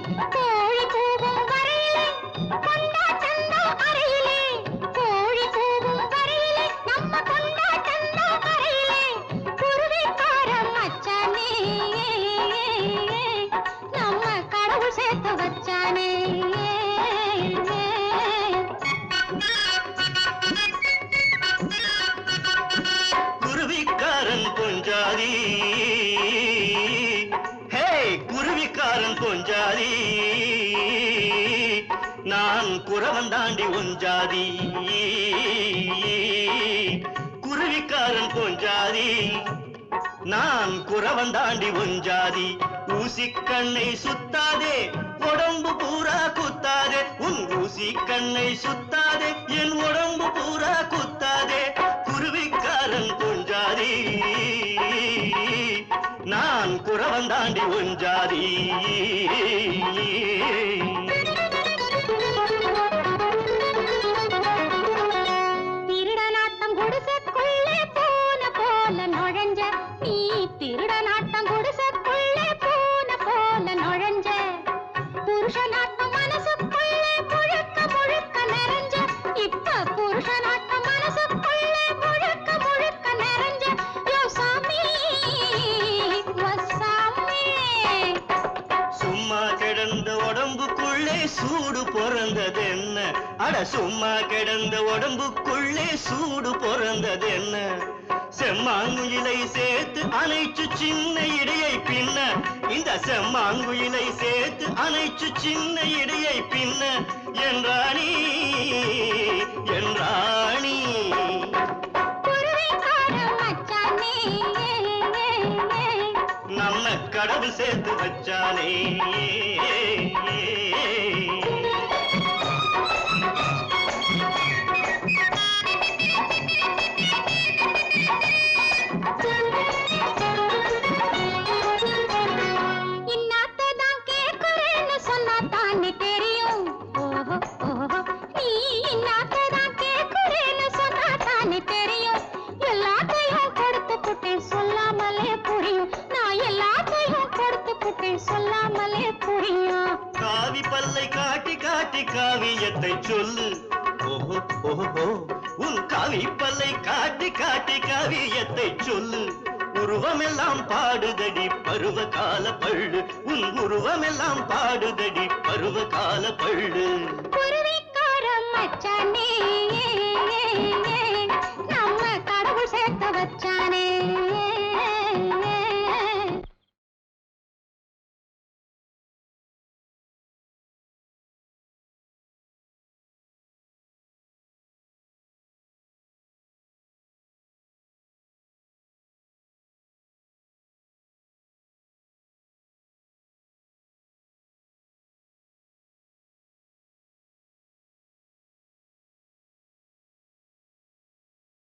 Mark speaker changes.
Speaker 1: கோழி கூவும் வரையிலே கொண்டாட்டந்தோ அறையிலே கோழி கூவும் வரையிலே நம்ம கொண்டாட்டந்தோ அறையிலே குருவிக்காரன் மச்சானே நம்ம கடவுள் சேர்த்து வச்சானே
Speaker 2: குருவிக்காரன் கொஞ்சாதி ஹே குருவிக்காரன் கொஞ்சாதி நான் குறவன் தாண்டி ஒஞ்சாதி குருவிக்காரன் கொஞ்சாதி நான் குறவன் தாண்டி ஒஞ்சாதி ஊசி கண்ணை சுத்தாதே உடம்பு பூரா குத்தாதே உன் ஊசி கண்ணை சுத்தாதே என் உடம்பு பூரா குத்தாதே குருவிக்காரன் கொஞ்சாதி நான் குறவன் தாண்டி ஒஞ்சாதி
Speaker 1: திருடனாட்டம் குடிசைக்குள்ளே போன போல நுழைஞ்ச நீ திருடனாட்டம் குடிசைக்குள்ளே போன போல நுழைஞ்ச புருஷனாட்டம் மனசுக்குள்ளே முழுக்க முழுக்க நிறைஞ்ச இப்ப புருஷனாட்டம் மனசுக்குள்ளே முழுக்க முழுக்க நிறைஞ்ச யோ சாமி வசாமி
Speaker 2: சும்மா கிடந்த உடம்புக்குள்ளே சூடு பிறந்தது என்ன அட சும்மா கிடந்த உடம்புக்குள்ளே சூடு பிறந்தது என்ன செம்மாங்குயிலை சேர்த்து அணைச்சு சின்ன இடையை பின்ன இந்த செம்மாங்குயிலை சேர்த்து அணைச்சு சின்ன இடையை பின்ன என்றாணி என்றாணி
Speaker 1: குருவிக்காரன் மச்சானே
Speaker 2: நம்ம கடவுள் சேர்த்து வச்சானே
Speaker 1: இன்னாத்ததான் கேட்கிறேன்னு சொன்னா தானே தெரியும் ஓஹோ ஓஹோ நீ இன்னாத்ததான் கேட்கிறேன்னு சொன்னா தானே தெரியும் எல்லாத்தையும் கொடுத்து புட்டேன் சொல்லாமலே புரியும் நான் எல்லாத்தையும் கொடுத்து புட்டேன் சொல்லாமலே புரியும்
Speaker 2: காவி பல்லை காட்டி காட்டி காவியத்தை சொல்லு ஓஹோ ஓஹோ உன் காவி பல்லை காட்டி காட்டி காவியத்தை சொல்லு உருவமெல்லாம் பாடுதடி பருவ கால பள்ளு உன் உருவமெல்லாம் பாடுதடி பருவ கால பள்ளு
Speaker 1: குருவிக்காரன் மச்சானே நம்ம கடவுள் சேர்த்து வச்சானே